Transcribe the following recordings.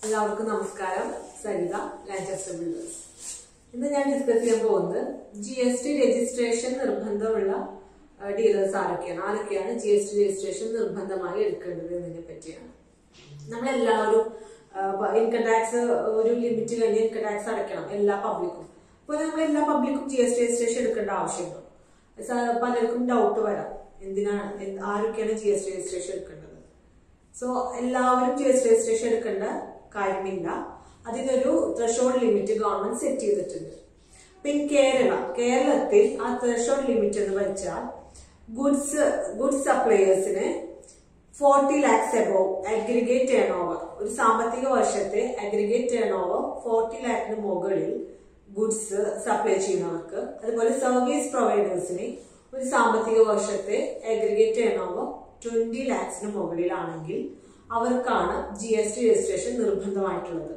എല്ലാവർക്കും നമസ്കാരം സരിത ലാൻഡ്ചസ്റ്റർ ബിൽഡേഴ്സ് ഇന്ന് ഞാൻ ഡിസ്കസ് ചെയ്യാൻ പോകുന്നത് ജി എസ് ടി രജിസ്ട്രേഷൻ നിർബന്ധമുള്ള ഡീലേഴ്സ് ആരൊക്കെയാണ് ആരൊക്കെയാണ് ജി എസ് ടി രജിസ്ട്രേഷൻ നിർബന്ധമായി എടുക്കേണ്ടത് എന്നതിനെ പറ്റിയാണ് നമ്മളെല്ലാവരും ഇൻകം ടാക്സ് ഒരു ലിമിറ്റ് കഴിഞ്ഞ് ഇൻകം ടാക്സ് അടയ്ക്കണം എല്ലാ പബ്ലിക്കും അപ്പോൾ നമ്മൾ എല്ലാ പബ്ലിക്കും ജി എസ് ടി രജിസ്ട്രേഷൻ എടുക്കേണ്ട ആവശ്യമുണ്ടോ സ- പലർക്കും ഡൗട്ട് വരാം എന്തിനാണ് എന്ത്- ആരൊക്കെയാണ് ജി എസ് ടി രജിസ്ട്രേഷൻ എടുക്കേണ്ടത് സോ എല്ലാവരും ജി എസ് ടി രജിസ്ട്രേഷൻ എടുക്കേണ്ട കാര്യമില്ല അതിനൊരു ത്രഷോൾഡ് ലിമിറ്റ് ഗവൺമെന്റ് സെറ്റ് ചെയ്തിട്ടുണ്ട് ഇപ്പൊ ഇൻ കേരള കേരളത്തിൽ ആ ത്രഷോൾഡ് ലിമിറ്റ് എന്ന് വെച്ചാൽ ഗുഡ്സ് ഗുഡ്സ് സപ്ലയേഴ്സിന് forty lakhs above aggregate turnover ഒരു സാമ്പത്തിക വർഷത്തെ അഗ്രിഗേറ്റ് ടേൺ ഓവർ ഫോർട്ടി ലാഖിന് മുകളിൽ ഗുഡ്സ് സപ്ലൈ ചെയ്യുന്നവർക്ക് അതുപോലെ സർവീസ് പ്രൊവൈഡേഴ്സിന് ഒരു സാമ്പത്തിക വർഷത്തെ അഗ്രിഗേറ്റ് ടേൺ ഓവർ ട്വന്റി ലാക്സിന് മുകളിലാണെങ്കിൽ അവർക്കാണ് ജി എസ് ടി രജിസ്ട്രേഷൻ നിർബന്ധമായിട്ടുള്ളത്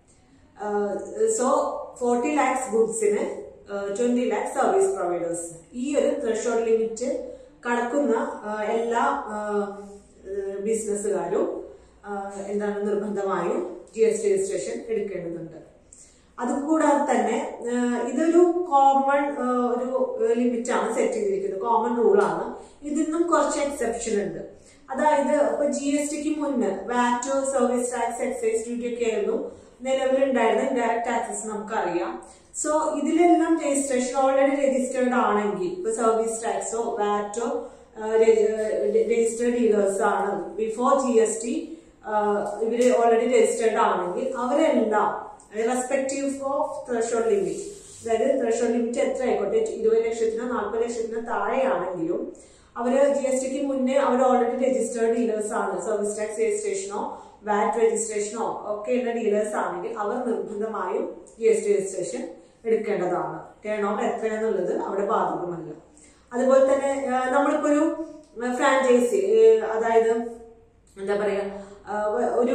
സോ ഫോർട്ടി ലാക്സ് ഗുഡ്സിന് ട്വന്റി ലാക്സ് സർവീസ് പ്രൊവൈഡേഴ്സ് ഈ ഒരു ത്രഷോൾഡ് ലിമിറ്റ് കടക്കുന്ന ആ, എല്ലാ ബിസിനസ്സുകാരും എന്താണ് നിർബന്ധമായും ജി എസ് ടി രജിസ്ട്രേഷൻ എടുക്കേണ്ടതുണ്ട് അതുകൂടാതെ തന്നെ ആ, ഇതൊരു കോമൺ ഒരു ലിമിറ്റ് ആണ് സെറ്റ് ചെയ്തിരിക്കുന്നത് കോമൺ റൂൾ ആണ് ഇതിൽ നിന്നും കുറച്ച് എക്സെപ്ഷൻ ഉണ്ട് അതായത് ഇപ്പൊ ജി എസ് ടിക്ക് മുന്നേ VAT service tax excise duty ഒക്കെ ആയിരുന്നു നിലവിലുണ്ടായിരുന്ന ഇൻഡയറക്ട് ടാക്സസ് നമുക്കറിയാം സോ ഇതിലെല്ലാം രജിസ്ട്രേഷൻ ഓൾറെഡി രജിസ്റ്റേർഡ് ആണെങ്കിൽ ഇപ്പൊ സർവീസ് ടാക്സോ വാറ്റോ രജിസ്റ്റേർഡ് ഡീലേഴ്സ് ആണ് ബിഫോർ ജി എസ് ടി ഇവര് ഓൾറെഡി രജിസ്റ്റേർഡ് ആണെങ്കിൽ അവരെല്ലാം റെസ്പെക്റ്റീവ് ഓഫ് ത്രഷോൾഡ് ലിമിറ്റ് അതായത് ത്രഷോൾഡ് ലിമിറ്റ് എത്ര ആയിക്കോട്ടെ ഇരുപത് ലക്ഷത്തിനോ നാൽപ്പത് ലക്ഷത്തിനോ താഴെയാണെങ്കിലും അവര് ജി എസ് ടിക്ക് മുന്നേ അവർ ഓൾറെഡി രജിസ്റ്റേർഡ് ഡീലേഴ്സ് ആണ് സർവീസ് ടാക്സ് രജിസ്ട്രേഷനോ വാറ്റ് രജിസ്ട്രേഷനോ ഒക്കെയുള്ള ഡീലേഴ്സ് ആണെങ്കിൽ അവർ നിർബന്ധമായും ജി എസ് ടി രജിസ്ട്രേഷൻ എടുക്കേണ്ടതാണ് ടേൺ ഓവർ എത്രയാന്നുള്ളത് അവിടെ ബാധകമല്ല അതുപോലെ തന്നെ ആ, നമ്മളിപ്പോ ഒരു ഫ്രാഞ്ചൈസി അതായത് എന്താ പറയാ ആ, ഒരു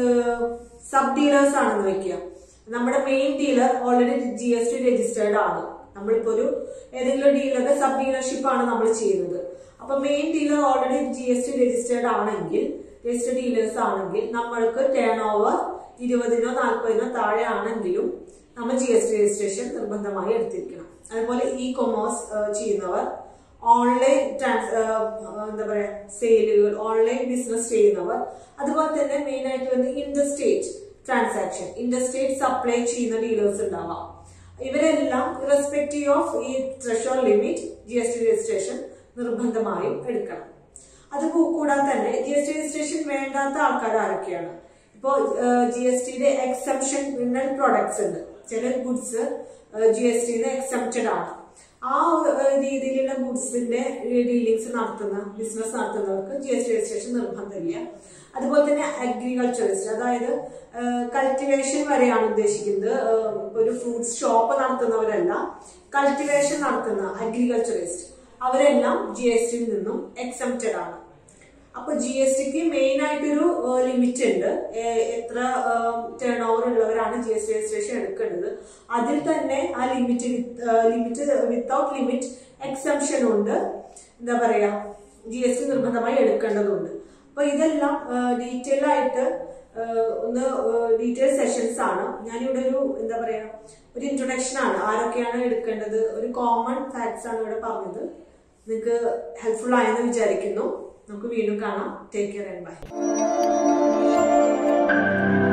സബ് ഡീലേഴ്സ് ആണെന്ന് വെക്കുക നമ്മുടെ main dealer already G S T registered ആണ് നമ്മളിപ്പോ ഒരു ഏതെങ്കിലും ഡീലറുടെ സബ് ഡീലർഷിപ്പ് ആണ് നമ്മൾ ചെയ്യുന്നത് അപ്പൊ main dealer already G S T registered ആണെങ്കിൽ രജിസ്റ്റേർഡ് ഡീലേഴ്സ് ആണെങ്കിൽ നമ്മൾക്ക് ടേൺ ഓവർ ഇരുപതിനോ നാൽപ്പതിനോ താഴെ ആണെങ്കിലും നമ്മൾ ജി എസ് ടി രജിസ്ട്രേഷൻ നിർബന്ധമായി എടുത്തിരിക്കണം അതുപോലെ ഇ കൊമേഴ്സ് ചെയ്യുന്നവർ ഓൺലൈൻ ട്രാൻസ് എന്താ പറയാ സെയിലുകൾ ഓൺലൈൻ ബിസിനസ് ചെയ്യുന്നവർ അതുപോലെ തന്നെ മെയിൻ ആയിട്ട് വന്ന് ഇൻഡർസ്റ്റേറ്റ് ട്രാൻസാക്ഷൻ ഇൻഡർസ്റ്റേറ്റ് സപ്ലൈ ചെയ്യുന്ന ഡീലേഴ്സ് ഉണ്ടാവാം ഇവരെല്ലാം റെസ്പെക്റ്റീവ് ഓഫ് ഈ threshold limit G S T registration നിർബന്ധമായും എടുക്കണം അത് കൂ- കൂടാതെ തന്നെ ജി എസ് ടി രജിസ്ട്രേഷൻ വേണ്ടാത്ത ആൾക്കാർ ആരൊക്കെയാണ് ഇപ്പോ ജി എസ് ടിയുടെ എക്സംഷൻ പ്രോഡക്ട്സ് ഉണ്ട് ചില ഗുഡ്സ് ജി എസ് ടിന്ന് എക്സംപ്റ്റഡ് ആണ് ആ ഏഹ്, രീതിയിലുള്ള ഗുഡ്സിന്റെ ഡീലിങ്സ് നടത്തുന്ന ബിസിനസ് നടത്തുന്നവർക്ക് ജി എസ് ടി രജിസ്ട്രേഷൻ നിർബന്ധമില്ല അതുപോലെ തന്നെ അഗ്രികൾച്ചറിസ്റ്റ് അതായത് കൾട്ടിവേഷൻ വരെയാണ് ഉദ്ദേശിക്കുന്നത് ഏഹ്, ഇപ്പൊ ഒരു ഫ്രൂട്ട്സ് ഷോപ്പ് നടത്തുന്നവരല്ല കൾട്ടിവേഷൻ നടത്തുന്ന അഗ്രികൾച്ചറിസ്റ്റ് അവരെല്ലാം ജി എസ് ടിയിൽ നിന്നും എക്സംപ്റ്റഡ് ആണ് അപ്പൊ ജി എസ് ടിക്ക് മെയിൻ ആയിട്ടൊരു ലിമിറ്റ് ഉണ്ട് ഏഹ് എത്ര ടേൺ ഓവർ ഉള്ളവരാണ് ജി എസ് ടി രജിസ്ട്രേഷൻ എടുക്കേണ്ടത് അതിൽ തന്നെ ആ limit limit without limit exemption ഉണ്ട് എന്താ പറയാ ജി എസ് ടി നിർബന്ധമായി എടുക്കേണ്ടതുണ്ട് അപ്പൊ ഇതെല്ലാം ഡീറ്റെയിൽ ആയിട്ട് ഏഹ് ഒന്ന് ഡീറ്റെയിൽ സെഷൻസ് ആണ് ഞാനിവിടെ ഒരു എന്താ പറയാ ഒരു ഇൻട്രൊഡക്ഷൻ ആണ് ആരൊക്കെയാണ് എടുക്കേണ്ടത് ഒരു കോമൺ ഫാക്ട്സ് ആണ് ഇവിടെ പറഞ്ഞത് നിങ്ങൾക്ക് ഹെൽപ്ഫുൾ ആയെന്ന് വിചാരിക്കുന്നു നമുക്ക് വീണ്ടും കാണാം ടേക്ക് കെയർ ആൻഡ് ബൈ